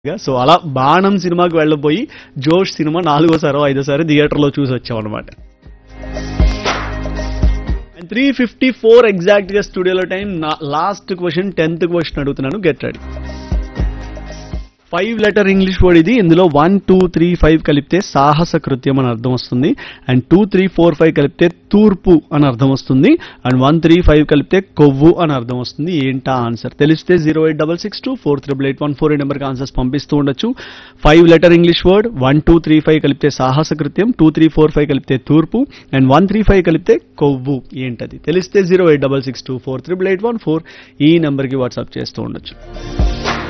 so అలా బాణం సినిమాకి వెళ్ళబోయి జోష్ సినిమా నాలుగోసారో ఐదోసారి థియేటర్లో చూసి వచ్చాం అనమాట త్రీ ఫిఫ్టీ ఫోర్ ఎగ్జాక్ట్ గా స్టూడియోలో time last question tenth question అడుగుతున్నాను get ready five letter English word ఇది ఇందులో వన్ టూ త్రీ ఫైవ్ కలిపితే సాహస కృత్యం అని అర్థం వస్తుంది and two three four five కలిపితే తూర్పు అని అర్థం వస్తుంది అండ్ వన్ త్రీ ఫైవ్ కలిపితే కొవ్వు అని అర్థం వస్తుంది ఏంటా ఆన్సర్ తెలిస్తే zero eight double six two four triple eight one four eight నెంబర్కి ఆన్సర్స్ పంపిస్తూ ఉండొచ్చు five letter English word one two three five కలిపితే సాహస కృత్యం టూ త్రీ ఫోర్ ఫైవ్ కలిపితే తూర్పు అండ్ వన్ త్రీ ఫైవ్ కలిపితే కొవ్వు ఏంటది తెలిస్తే zero eight double six two four triple eight one four ఈ నెంబర్కి వాట్సాప్ చేస్తూ ఉండొచ్చు